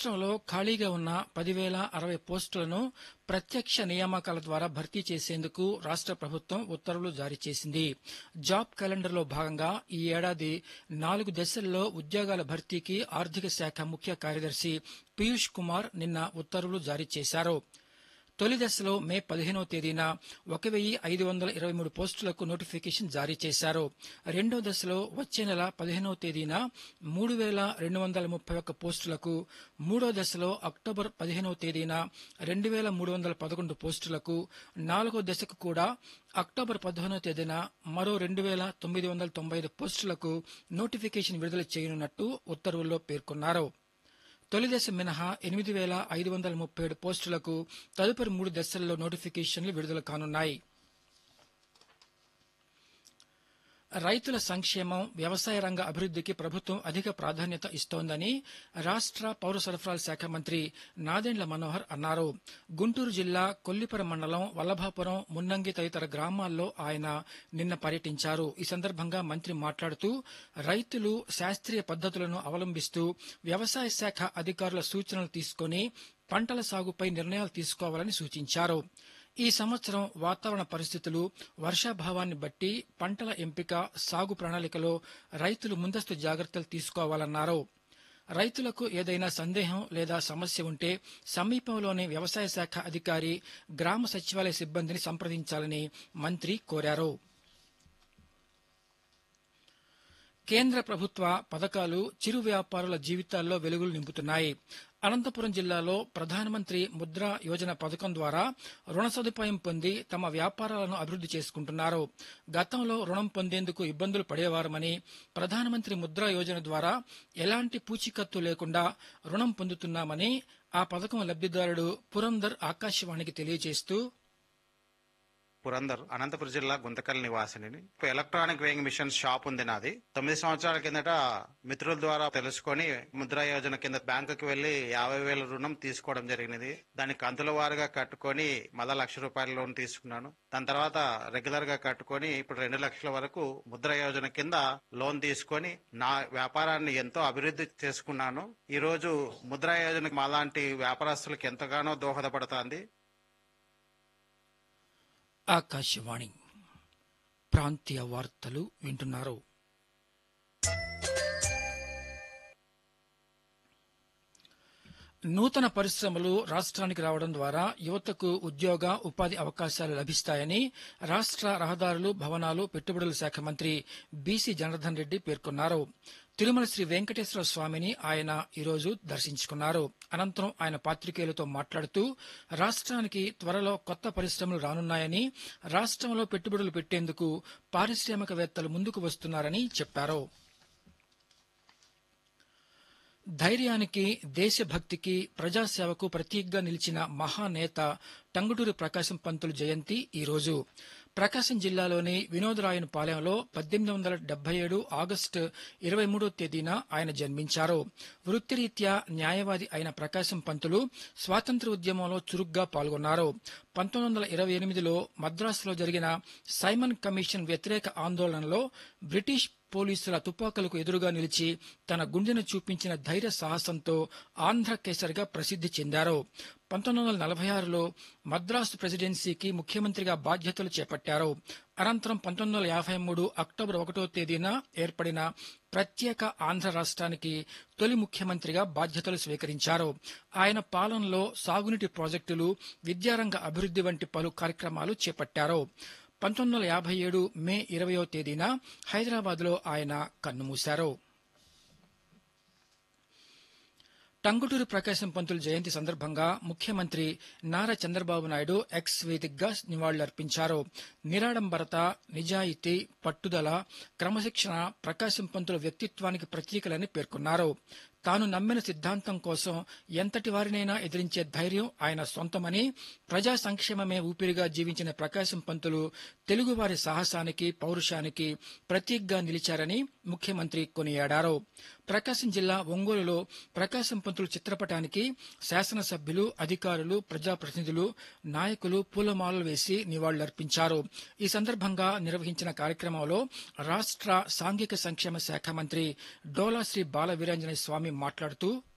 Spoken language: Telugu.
రాష్ట్రంలో ఖాళీగా ఉన్న పదివేల అరవై పోస్టులను ప్రత్యక్ష నియామకాల ద్వారా భర్తీ చేసేందుకు రాష్ట్ర ప్రభుత్వం ఉత్తర్వులు జారీ చేసింది జాబ్ క్యాలెండర్లో భాగంగా ఈ ఏడాది నాలుగు దశల్లో ఉద్యోగాల భర్తీకి ఆర్థిక శాఖ ముఖ్య కార్యదర్శి పీయూష్ కుమార్ నిన్న ఉత్తర్వులు జారీ చేశారు తొలి దశలో మే పదిహేనవ తేదీన ఒక వెయ్యి ఐదు వందల ఇరవై మూడు పోస్టులకు నోటిఫికేషన్ జారీ చేశారు రెండో దశలో వచ్చే నెల పదిహేనవ తేదీన మూడు వేల రెండు వందల ముప్పై ఒక్క పోస్టులకు మూడో దశలో అక్టోబర్ పదిహేనవ తేదీన రెండు వేల మూడు వందల పదకొండు పోస్టులకు నాలుగో దశకు కూడా అక్టోబర్ పదిహేనవ తేదీన మరో రెండు వేల తొమ్మిది వందల తొంభై ఐదు పోస్టులకు నోటిఫికేషన్ విడుదల చేయనున్నట్టు ఉత్తర్వుల్లో పేర్కొన్నారు తొలి దశ మినహా ఎనిమిది వేల ఐదు వందల ముప్పై ఏడు పోస్టులకు తదుపరి మూడు దశల్లో నోటిఫికేషన్లు విడుదల కానున్నాయి రైతుల సంక్షేమం వ్యవసాయ రంగ అభివృద్ధికి ప్రభుత్వం అధిక ప్రాధాన్యత ఇస్తోందని రాష్ట్ర పౌర సరఫరాల శాఖ మంత్రి నాదెండ్ల మనోహర్ అన్నారు గుంటూరు జిల్లా కొల్లిపర మండలం వల్లభాపురం మున్నంగి తదితర గ్రామాల్లో ఆయన నిన్న పర్యటించారు ఈ సందర్భంగా మంత్రి మాట్లాడుతూ రైతులు శాస్త్రీయ పద్ధతులను అవలంబిస్తూ వ్యవసాయ శాఖ అధికారుల సూచనలు తీసుకొని పంటల సాగుపై నిర్ణయాలు తీసుకోవాలని సూచించారు ఈ సంవత్సరం వాతావరణ పరిస్థితులు వర్షాభావాన్ని బట్టి పంటల ఎంపిక సాగు ప్రణాళికలో రైతులు ముందస్తు జాగ్రత్తలు తీసుకోవాలన్నారు రైతులకు ఏదైనా సందేహం లేదా సమస్య ఉంటే సమీపంలోని వ్యవసాయ శాఖ అధికారి గ్రామ సచివాలయ సిబ్బందిని సంప్రదించాలని మంత్రి కోరారు కేంద్ర ప్రభుత్వ పథకాలు చిరు వ్యాపారుల జీవితాల్లో వెలుగులు నింపుతున్నాయి అనంతపురం జిల్లాలో ప్రధానమంత్రి ముద్రా యోజన పథకం ద్వారా రుణ సదుపాయం పొంది తమ వ్యాపారాలను అభివృద్ది చేసుకుంటున్నారు గతంలో రుణం పొందేందుకు ఇబ్బందులు పడేవారమని ప్రధానమంత్రి ముద్రా యోజన ద్వారా ఎలాంటి పూచీకత్తు లేకుండా రుణం పొందుతున్నామని ఆ పథకం లబ్దిదారుడు పురందర్ ఆకాశవాణికి తెలియజేస్తూ పురందర్ అనంతపురం జిల్లా గుంతకల్ నివాసిని ఇప్పుడు ఎలక్ట్రానిక్ వేయింగ్ మిషన్ షాప్ ఉంది నాది తొమ్మిది సంవత్సరాల కిందట మిత్రుల ద్వారా తెలుసుకొని ముద్రా యోజన కింద బ్యాంకుకి వెళ్లి యాభై వేల రుణం తీసుకోవడం జరిగినది దాన్ని కంతుల వారుగా కట్టుకొని మళ్ళా లక్ష రూపాయల లోన్ తీసుకున్నాను దాని తర్వాత రెగ్యులర్ గా కట్టుకొని ఇప్పుడు రెండు లక్షల వరకు ముద్రా యోజన కింద లోన్ తీసుకొని నా వ్యాపారాన్ని ఎంతో అభివృద్ధి చేసుకున్నాను ఈ రోజు ముద్రా యోజన మాలాంటి వ్యాపారస్తులకు ఎంతగానో దోహదపడుతోంది ఆకాశవాణి ప్రాంతీయ వార్తలు వింటున్నారు నూతన పరిశ్రమలు రాష్ట్రానికి రావడం ద్వారా యువతకు ఉద్యోగ ఉపాధి అవకాశాలు లభిస్తాయని రాష్ట్ర రహదారులు భవనాలు పెట్టుబడుల శాఖ మంత్రి బీసీ జనార్దన్ రెడ్డి పేర్కొన్నారు తిరుమల శ్రీ వెంకటేశ్వర స్వామిని ఆయన ఈరోజు దర్శించుకున్నారు అనంతరం ఆయన పాత్రికేయులతో మాట్లాడుతూ రాష్ట్రానికి త్వరలో కొత్త పరిశ్రమలు రానున్నాయని రాష్ట్రంలో పెట్టుబడులు పెట్టేందుకు పారిశ్రామికవేత్తలు ముందుకు వస్తున్నారని చెప్పారు ధైర్యానికి దేశభక్తికి ప్రజాసేవకు ప్రతీకగా నిలిచిన మహానేత టంగుటూరి ప్రకాశం పంతులు జయంతి ఈరోజు ప్రకాశం జిల్లాలోని వినోదరాయన్ పాలెంలో పద్దెనిమిది వందల డెబ్బై ఏడు ఆగస్టు ఇరవై మూడో తేదీన ఆయన జన్మించారు వృత్తిరీత్యా న్యాయవాది అయిన ప్రకాశం పంతులు స్వాతంత్ర ఉద్యమంలో చురుగ్గా పాల్గొన్నారు పంతొమ్మిది వందల ఇరవై ఎనిమిదిలో మద్రాసులో జరిగిన సైమన్ కమిషన్ వ్యతిరేక ఆందోళనలో బ్రిటిష్ పోలీసుల తుపాకులకు ఎదురుగా నిలిచి తన గుండెను చూపించిన ధైర్య సాహసంతో ఆంధ్ర కేసరిగా ప్రసిద్ధి చెందారు పంతొమ్మిది వందల నలభై ఆరులో మద్రాసు ప్రెసిడెన్సీకి ముఖ్యమంత్రిగా బాధ్యతలు చేపట్టారు అనంతరం పంతొమ్మిది వందల యాభై మూడు అక్టోబర్ ఒకటో తేదీన ఏర్పడిన ప్రత్యేక ఆంధ్ర రాష్ట్రానికి తొలి ముఖ్యమంత్రిగా బాధ్యతలు స్వీకరించారు ఆయన పాలనలో సాగునీటి ప్రాజెక్టులు విద్యారంగ అభివృద్ధి వంటి పలు కార్యక్రమాలు చేపట్టారు పంతొమ్మిది వందల యాభై ఏడు మే ఇరవయో తేదీన హైదరాబాద్లో ఆయన కన్నుమూశారు టంగుటూరి ప్రకాశం పంతులు జయంతి సందర్భంగా ముఖ్యమంత్రి నారా చంద్రబాబు నాయుడు ఎక్స్ వేదికగా నివాళులర్పించారు నిరాడంబరత నిజాయితీ పట్టుదల క్రమశిక్షణ ప్రకాశం పంతుల వ్యక్తిత్వానికి ప్రతీకలని పేర్కొన్నారు తాను నమ్మిన సిద్ధాంతం కోసం ఎంతటి వారినైనా ఎదిరించే ధైర్యం ఆయన సొంతమని ప్రజా సంక్షేమమే ఊపిరిగా జీవించిన ప్రకాశం పంతులు తెలుగువారి సాహసానికి పౌరుషానికి ప్రతీకగా నిలిచారని ముఖ్యమంత్రి కొనియాడారు ప్రకాశం జిల్లా ఒంగోలులో ప్రకాశం పంతులు చిత్రపటానికి శాసనసభ్యులు అధికారులు ప్రజాప్రతినిధులు నాయకులు పూలమాలలు వేసి నివాళులర్పించారు ఈ సందర్భంగా నిర్వహించిన కార్యక్రమంలో రాష్ట్ర సాంఘిక సంక్షేమ శాఖ మంత్రి డోలా శ్రీ బాల వీరాంజనేయ స్వామి మాట్లాడుతూ